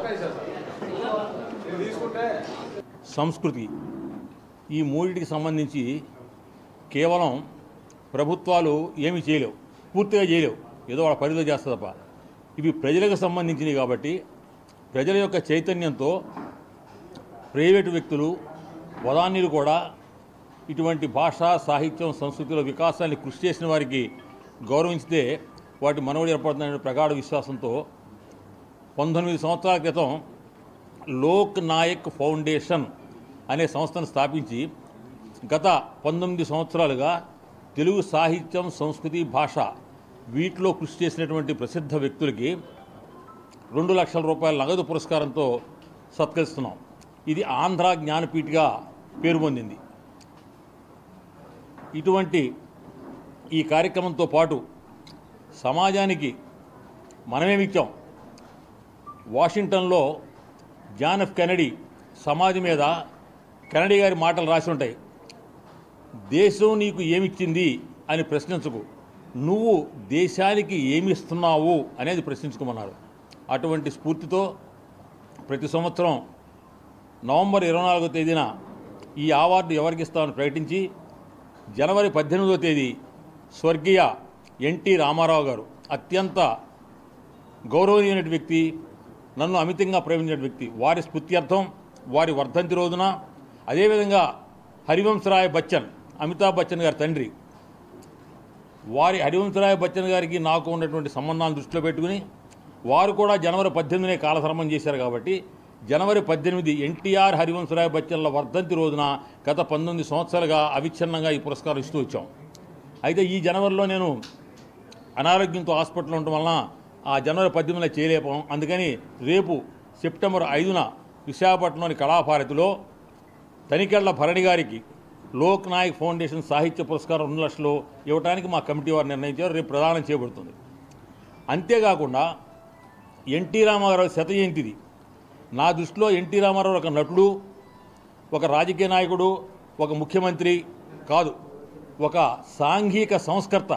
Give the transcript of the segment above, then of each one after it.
సంస్కృతి ఈ మూడింటికి సంబంధించి కేవలం ప్రభుత్వాలు ఏమీ చేయలేవు పూర్తిగా చేయలేవు ఏదో వాళ్ళ పరిధిలో చేస్తుంది తప్ప ఇవి ప్రజలకు సంబంధించినవి కాబట్టి ప్రజల యొక్క చైతన్యంతో ప్రైవేటు వ్యక్తులు వదాన్యులు కూడా ఇటువంటి భాష సాహిత్యం సంస్కృతిలో వికాసాన్ని కృషి చేసిన వారికి గౌరవించితే వాటి మనవడి ఏర్పడుతుందనే ప్రగాఢ విశ్వాసంతో పంతొమ్మిది సంవత్సరాల క్రితం లోక్ నాయక్ ఫౌండేషన్ అనే సంస్థను స్థాపించి గత పంతొమ్మిది సంవత్సరాలుగా తెలుగు సాహిత్యం సంస్కృతి భాష వీటిలో కృషి చేసినటువంటి ప్రసిద్ధ వ్యక్తులకి రెండు లక్షల రూపాయల నగదు పురస్కారంతో సత్కరిస్తున్నాం ఇది ఆంధ్ర జ్ఞానపీఠగా పేరు పొందింది ఇటువంటి ఈ కార్యక్రమంతో పాటు సమాజానికి మనమేమిచ్చాం వాషింగ్టన్లో జాన్ ఎఫ్ కెనడీ సమాధి మీద కెనడీ గారి మాటలు రాసి ఉంటాయి దేశం నీకు ఏమిచ్చింది అని ప్రశ్నించకు నువ్వు దేశానికి ఏమి ఇస్తున్నావు అనేది ప్రశ్నించుకోమన్నారు అటువంటి స్ఫూర్తితో ప్రతి సంవత్సరం నవంబర్ ఇరవై నాలుగో తేదీన ఈ అవార్డు ఎవరికి ఇస్తామని ప్రకటించి జనవరి పద్దెనిమిదో తేదీ స్వర్గీయ ఎన్టీ రామారావు గారు అత్యంత గౌరవనీయమైన వ్యక్తి నన్ను అమితంగా ప్రేమించిన వ్యక్తి వారి స్ఫూర్త్యర్థం వారి వర్ధంతి రోజున అదేవిధంగా హరివంశరాయ్ బచ్చన్ అమితాబ్ బచ్చన్ గారి తండ్రి వారి హరివంశరాయ్ బచ్చన్ గారికి నాకు ఉన్నటువంటి సంబంధాలను దృష్టిలో పెట్టుకుని వారు కూడా జనవరి పద్దెనిమిదినే కాలసర్మం చేశారు కాబట్టి జనవరి పద్దెనిమిది ఎన్టీఆర్ హరివంశరాయ్ బచ్చన్ల వర్ధంతి రోజున గత పంతొమ్మిది సంవత్సరాలుగా అవిచ్ఛిన్నంగా ఈ పురస్కారం ఇస్తూ వచ్చాం అయితే ఈ జనవరిలో నేను అనారోగ్యంతో హాస్పిటల్లో ఉండటం వలన ఆ జనవరి పద్దెనిమిదిలో చేయలేపాం అందుకని రేపు సెప్టెంబర్ ఐదున విశాఖపట్నంలోని కళాభారతిలో తనికెళ్ల భరణి గారికి లోక్ నాయక్ ఫౌండేషన్ సాహిత్య పురస్కారం రెండు లక్షలు ఇవ్వడానికి మా కమిటీ వారు నిర్ణయించారు రేపు ప్రదానం చేయబడుతుంది అంతేకాకుండా ఎన్టీ రామారావు శత జయంతిది నా దృష్టిలో ఎన్టీ రామారావు ఒక నటుడు ఒక రాజకీయ నాయకుడు ఒక ముఖ్యమంత్రి కాదు ఒక సాంఘిక సంస్కర్త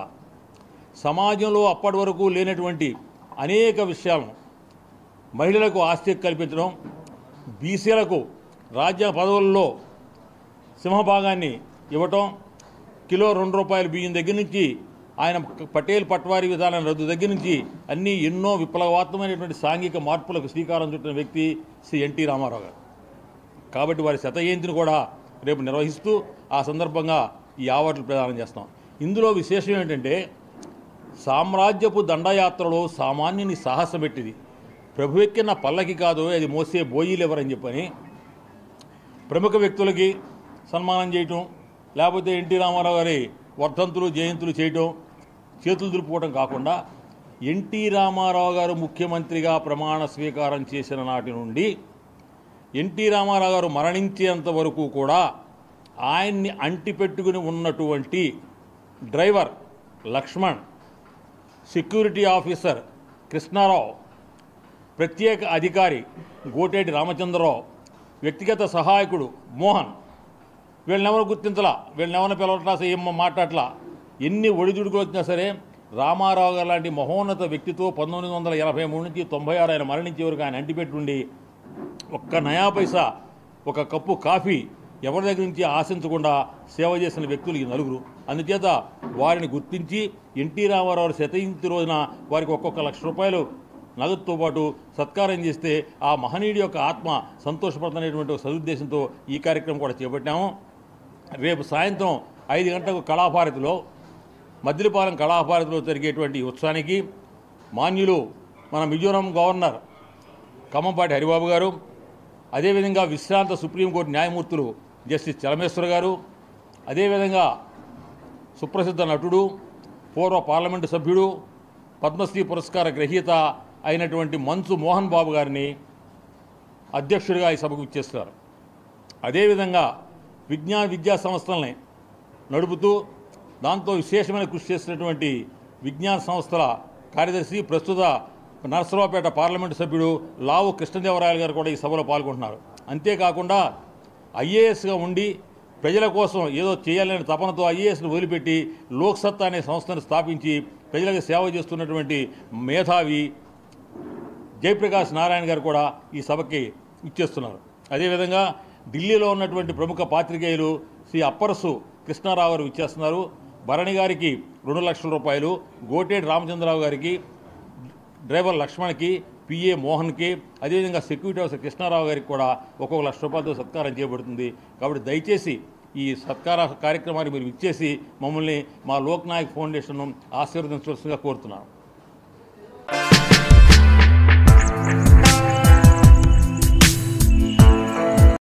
సమాజంలో అప్పటి వరకు లేనటువంటి అనేక విషయాలను మహిళలకు ఆస్తి కల్పించడం బీసీలకు రాజ్య పదవుల్లో సింహభాగాన్ని ఇవ్వటం కిలో రెండు రూపాయల బియ్యం దగ్గర నుంచి ఆయన పటేల్ పట్వారీ విధానం రద్దు దగ్గర నుంచి అన్ని ఎన్నో విప్లవాత్మకమైనటువంటి సాంఘిక మార్పులకు శ్రీకారం చుట్టిన వ్యక్తి శ్రీ ఎన్టీ రామారావు గారు కాబట్టి వారి శత జయంతిని కూడా రేపు నిర్వహిస్తూ ఆ సందర్భంగా ఈ అవార్డులు ప్రదానం చేస్తాం ఇందులో విశేషం ఏంటంటే సామ్రాజ్యపు దండయాత్రలో సామాన్యుని సాహసం పెట్టింది ప్రభు ఎక్కిన పల్లకి కాదు అది మోసే బోయిలు ఎవరని చెప్పని ప్రముఖ వ్యక్తులకి సన్మానం చేయటం లేకపోతే ఎన్టీ రామారావు గారి వర్ధంతులు జయంతులు చేయటం చేతులు దులుపుకోవడం కాకుండా ఎన్టీ రామారావు గారు ముఖ్యమంత్రిగా ప్రమాణ స్వీకారం చేసిన నాటి నుండి ఎన్టీ రామారావు గారు మరణించేంత వరకు కూడా ఆయన్ని అంటిపెట్టుకుని ఉన్నటువంటి driver Lakshman security officer Krishnarao ప్రత్యేక అధికారి గోటేటి రామచంద్రరావు వ్యక్తిగత సహాయకుడు మోహన్ వీళ్ళనెవరు గుర్తించలా వీళ్ళనెవరు పిలవట్లా ఏం మాట్లాడలా ఎన్ని ఒడిదుడుకులు వచ్చినా సరే రామారావు గారు లాంటి మహోన్నత వ్యక్తితో పంతొమ్మిది వందల ఎనభై మూడు నుంచి తొంభై ఆరు ఆయన మరణించే వరకు ఆయన అంటిపెట్టుండి ఒక్క నయా పైసా ఒక కప్పు కాఫీ ఎవరి దగ్గర నుంచి ఆశించకుండా సేవ చేసిన వ్యక్తులు ఈ నలుగురు అందుచేత వారిని గుర్తించి ఎన్టీ రామారావు శతయించి రోజున వారికి ఒక్కొక్క లక్ష రూపాయలు నగదుతో పాటు సత్కారం చేస్తే ఆ మహనీయుడి యొక్క ఆత్మ సంతోషపడుతున్నటువంటి ఒక సదుద్దేశంతో ఈ కార్యక్రమం కూడా చేపట్టాము రేపు సాయంత్రం ఐదు గంటలకు కళాభారతిలో మద్దిలపాలెం కళాభారతిలో జరిగేటువంటి ఈ ఉత్సవానికి మాన్యులు మన మిజోరాం గవర్నర్ ఖమ్మంపాటి హరిబాబు గారు అదేవిధంగా విశ్రాంత సుప్రీంకోర్టు న్యాయమూర్తులు జస్టిస్ చలమేశ్వర గారు అదేవిధంగా సుప్రసిద్ధ నటుడు పూర్వ పార్లమెంటు సభ్యుడు పద్మశ్రీ పురస్కార గ్రహీత అయినటువంటి మంచు మోహన్ బాబు గారిని అధ్యక్షుడిగా ఈ సభకు ఇచ్చేస్తారు అదేవిధంగా విజ్ఞాన విద్యా సంస్థల్ని నడుపుతూ దాంతో విశేషమైన కృషి చేసినటువంటి విజ్ఞాన సంస్థల కార్యదర్శి ప్రస్తుత నరసరావుపేట పార్లమెంటు సభ్యుడు లావు కృష్ణదేవరాయలు గారు కూడా ఈ సభలో పాల్గొంటున్నారు అంతేకాకుండా ఐఏఎస్గా ఉండి ప్రజల కోసం ఏదో చేయాలనే తపనతో ఐఏఎస్ను వదిలిపెట్టి లోక్సత్తా అనే సంస్థను స్థాపించి ప్రజలకు సేవ చేస్తున్నటువంటి మేధావి జయప్రకాష్ నారాయణ గారు కూడా ఈ సభకి ఇచ్చేస్తున్నారు అదేవిధంగా ఢిల్లీలో ఉన్నటువంటి ప్రముఖ పాత్రికేయులు శ్రీ అప్పరసు కృష్ణారావు గారు ఇచ్చేస్తున్నారు భరణి గారికి రెండు లక్షల రూపాయలు గోటేటి రామచంద్రరావు గారికి డ్రైవర్ లక్ష్మణ్కి పిఏ మోహన్కి అదేవిధంగా సెక్యూరిటీ ఆఫీసర్ కృష్ణారావు గారికి కూడా ఒక్కొక్క లక్ష రూపాయలతో సత్కారం చేయబడుతుంది కాబట్టి దయచేసి ఈ సత్కార కార్యక్రమాన్ని మీరు ఇచ్చేసి మమ్మల్ని మా లోక్ నాయక్ ఫౌండేషన్ ఆశీర్వదించవలసిందిగా కోరుతున్నాను